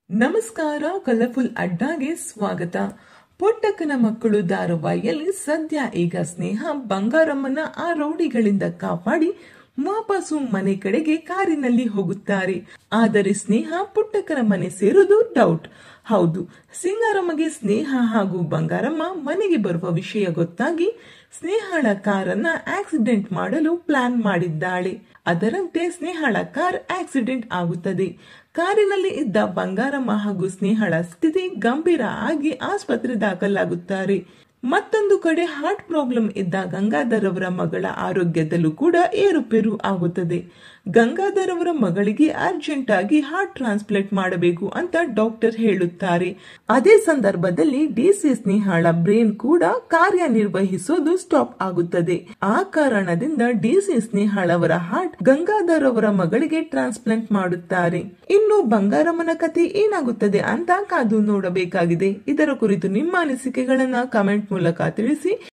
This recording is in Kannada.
ನಮಸ್ಕಾರ ಕಲರ್ಫುಲ್ ಅಡ್ಡಾಗೆ ಸ್ವಾಗತ ಪುಟ್ಟಕ್ಕನ ಮಕ್ಕಳು ಧಾರಾವಾಹಿಯಲ್ಲಿ ಸದ್ಯ ಈಗ ಸ್ನೇಹ ಬಂಗಾರಮ್ಮನ ಆ ರೌಡಿಗಳಿಂದ ಕಾಪಾಡಿ ವಾಪಸ್ಸು ಮನೆ ಕಡೆಗೆ ಕಾರಿನಲ್ಲಿ ಹೋಗುತ್ತಾರೆ ಆದರೆ ಸ್ನೇಹ ಪುಟ್ಟಕ್ಕನ ಮನೆ ಸೇರುವುದು ಡೌಟ್ ಹೌದು ಸಿಂಗಾರಮ್ಮಗೆ ಸ್ನೇಹ ಹಾಗೂ ಬಂಗಾರಮ್ಮ ಮನೆಗೆ ಬರುವ ವಿಷಯ ಗೊತ್ತಾಗಿ ಸ್ನೇಹಳ ಕಾರನ್ನ ಆಕ್ಸಿಡೆಂಟ್ ಮಾಡಲು ಪ್ಲಾನ್ ಮಾಡಿದ್ದಾಳೆ ಅದರಂತೆ ಸ್ನೇಹಳ ಕಾರ್ ಆಕ್ಸಿಡೆಂಟ್ ಆಗುತ್ತದೆ ಕಾರಿನಲ್ಲಿ ಇದ್ದ ಬಂಗಾರಮ್ಮ ಹಾಗೂ ಸ್ನೇಹಳ ಸ್ಥಿತಿ ಗಂಭೀರ ಆಗಿ ಆಸ್ಪತ್ರೆ ದಾಖಲಾಗುತ್ತಾರೆ ಮತ್ತೊಂದು ಕಡೆ ಹಾರ್ಟ್ ಪ್ರಾಬ್ಲಮ್ ಇದ್ದ ಗಂಗಾಧರ್ ಅವರ ಮಗಳ ಆರೋಗ್ಯದಲ್ಲೂ ಕೂಡ ಏರುಪೇರು ಆಗುತ್ತದೆ ಗಂಗಾಧರ್ ಅವರ ಮಗಳಿಗೆ ಅರ್ಜೆಂಟ್ ಆಗಿ ಹಾರ್ಟ್ ಟ್ರಾನ್ಸ್ಪ್ಲಾಂಟ್ ಮಾಡಬೇಕು ಅಂತ ಡಾಕ್ಟರ್ ಹೇಳುತ್ತಾರೆ ಅದೇ ಸಂದರ್ಭದಲ್ಲಿ ಡಿಸಿ ಸ್ನೇಹಳ ಬ್ರೇನ್ ಕೂಡ ಕಾರ್ಯನಿರ್ವಹಿಸೋದು ಸ್ಟಾಪ್ ಆಗುತ್ತದೆ ಆ ಕಾರಣದಿಂದ ಡಿಸಿ ಸ್ನೇಹಳ್ ಅವರ ಹಾರ್ಟ್ ಗಂಗಾಧರ್ ಅವರ ಮಗಳಿಗೆ ಟ್ರಾನ್ಸ್ಪ್ಲಾಂಟ್ ಮಾಡುತ್ತಾರೆ ಇನ್ನು ಬಂಗಾರಮ್ಮನ ಕಥೆ ಏನಾಗುತ್ತದೆ ಅಂತ ಕಾದು ನೋಡಬೇಕಾಗಿದೆ ಇದರ ಕುರಿತು ನಿಮ್ಮ ಅನಿಸಿಕೆಗಳನ್ನ ಕಮೆಂಟ್ ಮೂಲಕ ತಿಳಿಸಿ